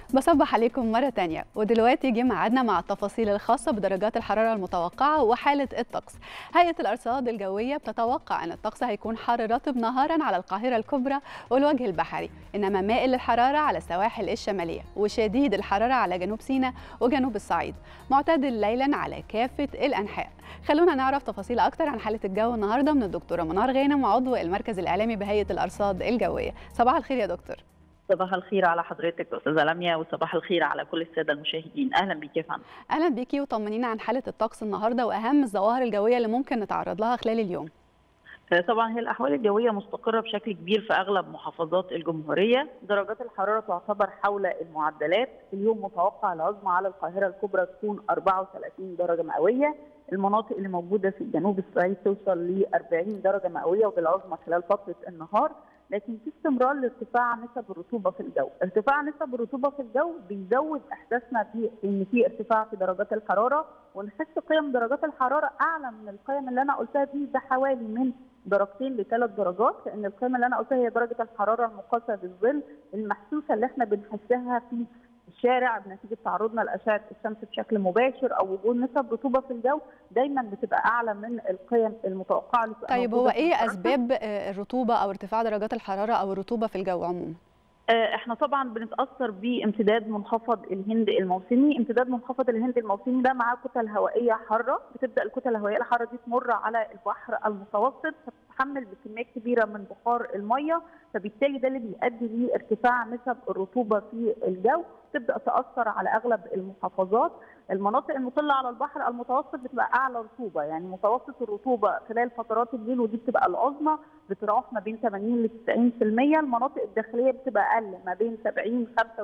بصبح عليكم مرة تانية ودلوقتي جه ميعادنا مع التفاصيل الخاصة بدرجات الحرارة المتوقعة وحالة الطقس. هيئة الأرصاد الجوية بتتوقع أن الطقس هيكون حار رطب نهارا على القاهرة الكبرى والوجه البحري، إنما مائل للحرارة على السواحل الشمالية وشديد الحرارة على جنوب سيناء وجنوب الصعيد، معتدل ليلا على كافة الأنحاء. خلونا نعرف تفاصيل أكتر عن حالة الجو النهاردة من الدكتورة منار غانم عضو المركز الإعلامي بهيئة الأرصاد الجوية. صباح الخير يا دكتور. صباح الخير على حضرتك استاذه لميا وصباح الخير على كل الساده المشاهدين اهلا بيك يا فندم اهلا بيكي وطمنينا عن حاله الطقس النهارده واهم الظواهر الجويه اللي ممكن نتعرض لها خلال اليوم طبعا هي الاحوال الجويه مستقره بشكل كبير في اغلب محافظات الجمهوريه درجات الحراره تعتبر حول المعدلات اليوم متوقع العظمى على القاهره الكبرى تكون 34 درجه مئويه المناطق اللي موجوده في جنوب الصعيد توصل ل 40 درجه مئويه وبالعظمى خلال فتره النهار لكن في استمرار لارتفاع نسب الرطوبه في الجو، ارتفاع نسب الرطوبه في الجو بيزود احساسنا بان في ارتفاع في درجات الحراره ونحس قيم درجات الحراره اعلى من القيم اللي انا قلتها دي بحوالي من درجتين لثلاث درجات لان القيمه اللي انا قلتها هي درجه الحراره المقاسه بالظل المحسوسه اللي احنا بنحسها في الشارع بنتيجه تعرضنا لاشعه الشمس بشكل مباشر او وجود نسب رطوبه في الجو دايما بتبقى اعلى من القيم المتوقعه اللي طيب هو ايه اسباب الرطوبه او ارتفاع درجات الحراره او الرطوبه في الجو عموما؟ احنا طبعا بنتاثر بامتداد منخفض الهند الموسمي، امتداد منخفض الهند الموسمي ده معاه كتل هوائيه حاره، بتبدا الكتل الهوائيه الحاره دي تمر على البحر المتوسط فتتحمل بكميات كبيره من بخار الميه، فبالتالي ده اللي بيؤدي لارتفاع نسب الرطوبه في الجو، تبدا تاثر على اغلب المحافظات، المناطق المطله على البحر المتوسط بتبقى اعلى رطوبه، يعني متوسط الرطوبه خلال فترات الليل ودي بتبقى العظمى بتتراوح ما بين 80 ل 90%، المناطق الداخليه بتبقى اقل ما بين 70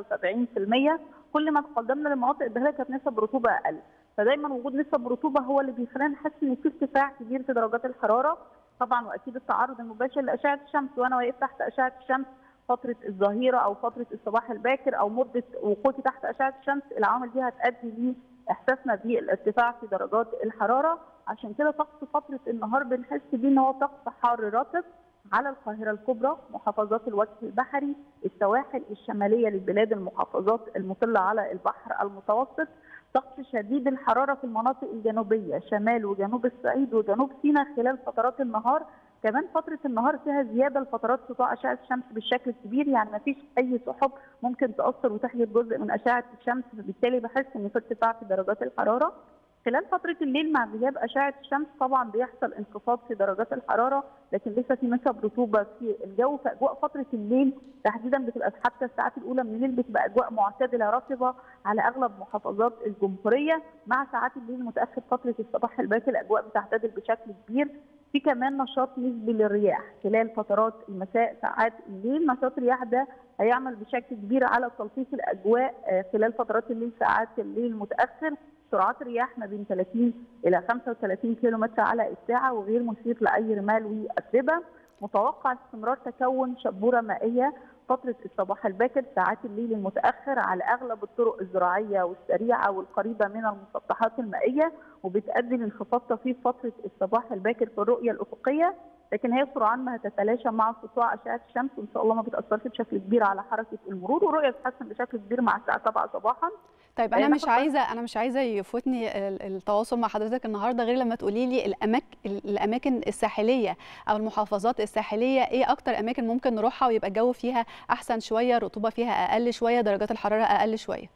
75%، كل ما تقدمنا للمناطق الداخليه كانت نسب رطوبه اقل، فدايما وجود نسب رطوبه هو اللي بيخلينا نحس ان في ارتفاع كبير في درجات الحراره، طبعا واكيد التعرض المباشر لاشعه الشمس وانا واقف تحت اشعه الشمس فتره الظهيره او فتره الصباح الباكر او مده وقوفي تحت اشعه الشمس العوامل دي هتؤدي لي احساسنا بالارتفاع في درجات الحراره عشان كده طقس فتره النهار بنحس بيه ان هو طقس حار رطب على القاهره الكبرى محافظات الوجه البحري السواحل الشماليه للبلاد المحافظات المطله على البحر المتوسط طقس شديد الحراره في المناطق الجنوبيه شمال وجنوب الصعيد وجنوب سيناء خلال فترات النهار كمان فتره النهار فيها زياده لفترات سطوع اشعه الشمس بالشكل الكبير يعني ما فيش اي سحب ممكن تاثر وتحجب جزء من اشعه الشمس فبالتالي بحس ان في ارتفاع في درجات الحراره خلال فترة الليل مع غياب أشعة الشمس طبعا بيحصل انخفاض في درجات الحرارة لكن لسه في نسب رطوبة في الجو في أجواء فترة الليل تحديدا بتبقى حتى الساعات الأولى من الليل بتبقى أجواء معتدلة رطبة على أغلب محافظات الجمهورية مع ساعات الليل متأخر فترة الصباح الباكر الأجواء بتعتدل بشكل كبير في كمان نشاط نسبي للرياح خلال فترات المساء ساعات الليل نشاط الرياح ده هيعمل بشكل كبير على تلطيف الاجواء خلال فترات الليل ساعات الليل متاخر سرعات رياح ما بين 30 الى 35 كيلو متر على الساعه وغير مثير لاي رمال واتربه متوقع استمرار تكون شبوره مائيه فترة الصباح الباكر ساعات الليل المتأخر على أغلب الطرق الزراعية والسريعة والقريبة من المسطحات المائية وبتؤدي لانخفاض طفيف فترة الصباح الباكر في الرؤية الأفقية لكن هي سرعان ما هتتلاشى مع سطوع أشعة الشمس وإن شاء الله ما بتأثرش بشكل كبير على حركة المرور والرؤية تتحسن بشكل كبير مع الساعة 7 صباحا طيب انا مش عايزه انا مش عايزه يفوتني التواصل مع حضرتك النهارده غير لما تقولي لي الاماكن الاماكن الساحليه او المحافظات الساحليه ايه اكتر اماكن ممكن نروحها ويبقى الجو فيها احسن شويه الرطوبه فيها اقل شويه درجات الحراره اقل شويه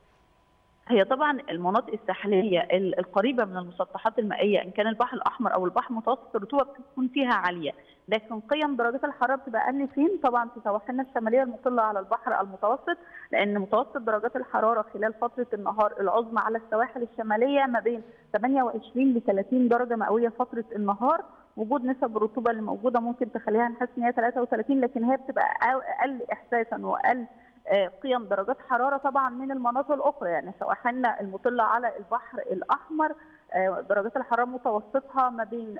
هي طبعا المناطق الساحليه القريبه من المسطحات المائيه ان كان البحر الاحمر او البحر المتوسط الرطوبه بتكون فيها عاليه لكن قيم درجات الحراره بتبقى اقل فين؟ طبعا في سواحلنا الشماليه المطله على البحر المتوسط لان متوسط درجات الحراره خلال فتره النهار العظمى على السواحل الشماليه ما بين 28 ل 30 درجه مئويه فتره النهار وجود نسب الرطوبه اللي موجوده ممكن تخليها نحس ان هي 33 لكن هي بتبقى اقل احساسا واقل قيم درجات حراره طبعا من المناطق الاخرى يعني سواحلنا المطله على البحر الاحمر درجات الحراره متوسطها ما بين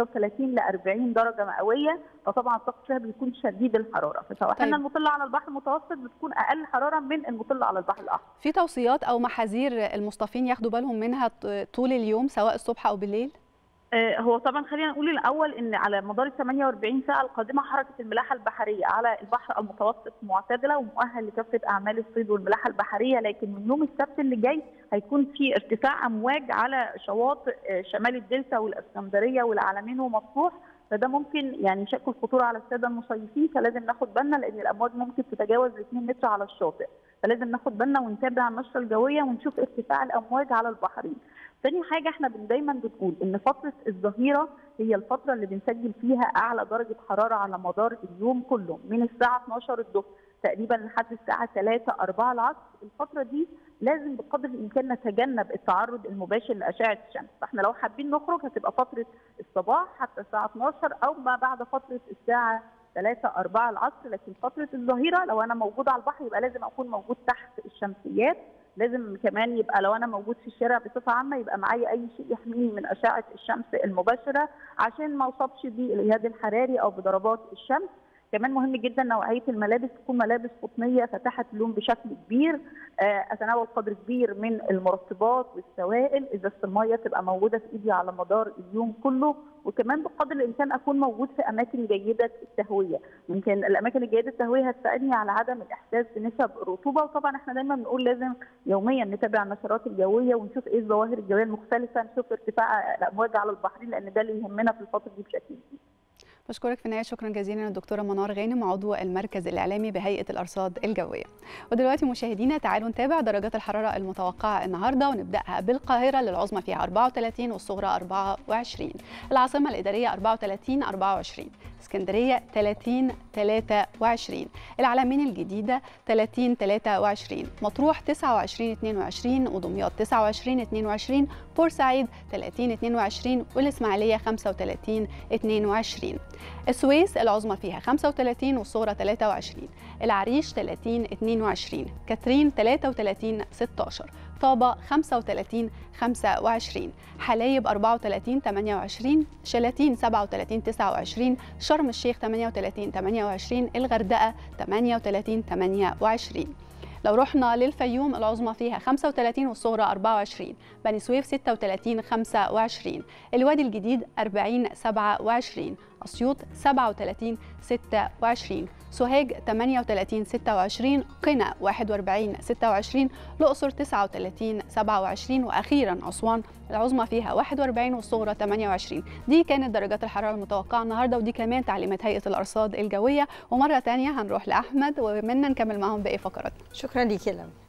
38 ل 40 درجه مئويه فطبعا الطقس فيها بيكون شديد الحراره فسواحلنا طيب. المطله على البحر المتوسط بتكون اقل حراره من المطله على البحر الاحمر. في توصيات او محاذير المصطفين ياخدوا بالهم منها طول اليوم سواء الصبح او بالليل؟ هو طبعا خلينا نقول الاول ان على مدار ال 48 ساعه القادمه حركه الملاحه البحريه على البحر المتوسط معتدله ومؤهل لكافه اعمال الصيد والملاحه البحريه لكن من يوم السبت اللي جاي هيكون في ارتفاع امواج على شواطئ شمال الدلتا والاسكندريه والعلمين ومطروح فده ممكن يعني يشكل خطوره على الساده المصيفين فلازم ناخد بالنا لان الامواج ممكن تتجاوز 2 متر على الشاطئ فلازم ناخد بالنا ونتابع النشره الجويه ونشوف ارتفاع الامواج على البحرين. ثاني حاجه احنا دايما بنقول ان فتره الظهيره هي الفتره اللي بنسجل فيها اعلى درجه حراره على مدار اليوم كله من الساعه 12 الظهر تقريبا لحد الساعه 3 4 العصر الفتره دي لازم بقدر الامكان نتجنب التعرض المباشر لاشعه الشمس فاحنا لو حابين نخرج هتبقى فتره الصباح حتى الساعه 12 او ما بعد فتره الساعه 3 4 العصر لكن فتره الظهيره لو انا موجود على البحر يبقى لازم اكون موجود تحت الشمسيات لازم كمان يبقى لو انا موجود في الشارع بصفه عامه يبقى معايا اي شيء يحميني من اشعه الشمس المباشره عشان ما اصابش بالاجهاد الحراري او بضربات الشمس كمان مهم جدا نوعيه الملابس تكون ملابس قطنيه فاتحه اللون بشكل كبير اتناول قدر كبير من المرطبات والسوائل ازازه الميه تبقى موجوده في ايدي على مدار اليوم كله وكمان بقدر الامكان اكون موجود في اماكن جيده التهويه يمكن الاماكن الجيده التهويه هتساعدني على عدم الاحساس بنسب رطوبه وطبعا احنا دايما بنقول لازم يوميا نتابع النشرات الجويه ونشوف ايه الظواهر الجويه المختلفه نشوف ارتفاع الامواج على البحرين لان ده اللي يهمنا في الفتره دي بشكل كبير بشكرك في النهايه شكرا جزيلا الدكتوره منار غانم عضو المركز الاعلامي بهيئه الارصاد الجويه ودلوقتي مشاهدينا تعالوا نتابع درجات الحراره المتوقعه النهارده ونبداها بالقاهره للعظمى فيها 34 والصغرى 24 العاصمه الاداريه 34 24 اسكندريه 30 23 العلمين الجديده 30 23 مطروح 29 22 ودمياط 29 22 بورسعيد 30 22 والاسماعيليه 35 22 السويس العظمى فيها 35 والصغرى 23 العريش 30 22 كاترين 33 16 طابة 35 25 حلايب 34 28 شلاتين 37 29 شرم الشيخ 38 28 الغردقة 38 28 لو رحنا للفيوم العظمى فيها 35 والصغرى 24 بني سويف 36 25 الوادي الجديد 40 27 أسيوط 37 26 سوهاج 38 26 قنا 41 26 الأقصر 39 27 وأخيرا أسوان العظمى فيها 41 والصغرى 28 دي كانت درجات الحرارة المتوقعة النهاردة ودي كمان تعليمات هيئة الأرصاد الجوية ومرة تانية هنروح لأحمد ومنا نكمل معهم باقي فقراتنا شكرا ليك يا لمي